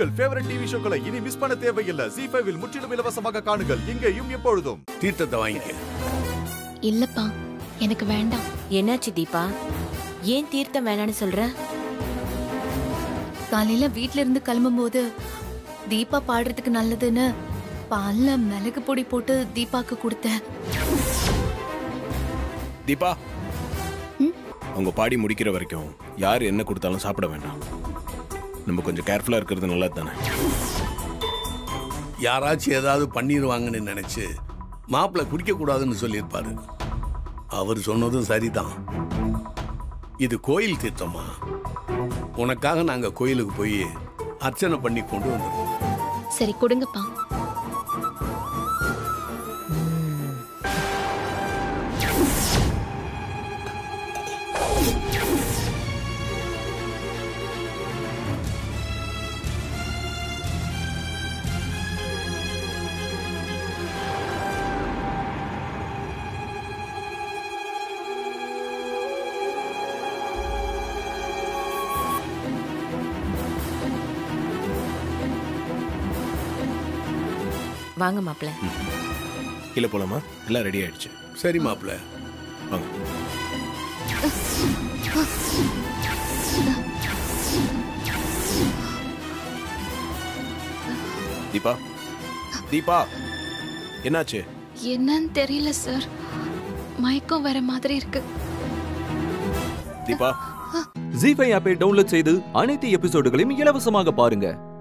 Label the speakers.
Speaker 1: உங்கள் favourite TV ஷோக்களை இனி miss பண்ண தேவையில்லை ஜி ஃபைவில் முற்றிலும் இலவசமாக காணுங்கள் இங்கேயும் எப்பொழுதும்
Speaker 2: தீர்த்தத்தை வாங்கிக்க
Speaker 3: இல்லப்பா எனக்கு வேண்டாம்
Speaker 4: என்னாச்சு தீபா ஏன் தீர்த்தம் வேணான்னு சொல்ற
Speaker 3: காலையில வீட்ல இருந்து கிளம்பும்போது தீபா பாடுறதுக்கு நல்லதுன்னு பால்ல மிளகு பொடி போட்டு தீபாக்கு கொடுத்தேன்
Speaker 5: தீபா
Speaker 3: ம்?
Speaker 5: அவங்க பாடி முடிக்கிற வரைக்கும் யார் என்ன கொடுத்தாலும் சாப்பிட வேண்டாம் நம்ம கொஞ்சம் கேர்ஃபுல்லா இருக்கிறது நல்லது தானே
Speaker 2: யாராச்சும் ஏதாவது பண்ணிடுவாங்கன்னு நினைச்சு மாப்பிள்ளை குடிக்க கூடாதுன்னு சொல்லியிருப்பாரு அவர் சொன்னதும் சரிதான் இது கோயில் தீர்த்தமா உனக்காக நாங்க கோயிலுக்கு போய் அர்ச்சனை பண்ணி கொண்டு வந்துருக்கோம்
Speaker 3: சரி கொடுங்கப்பா
Speaker 4: வாங்க மாப்பிள
Speaker 5: கீழே போலாமா எல்லாம் ரெடி ஆயிடுச்சு
Speaker 2: சரி மாப்பிள்ளை
Speaker 5: வாங்க தீபா தீபா என்னாச்சு
Speaker 3: என்னன்னு தெரியல சார் மயக்கம் வர மாதிரி இருக்கு
Speaker 5: தீபா
Speaker 6: ஜி ஃபைவ் ஆப்பை டவுன்லோட் செய்து அனைத்து எபிசோடுகளையும் இலவசமாக பாருங்க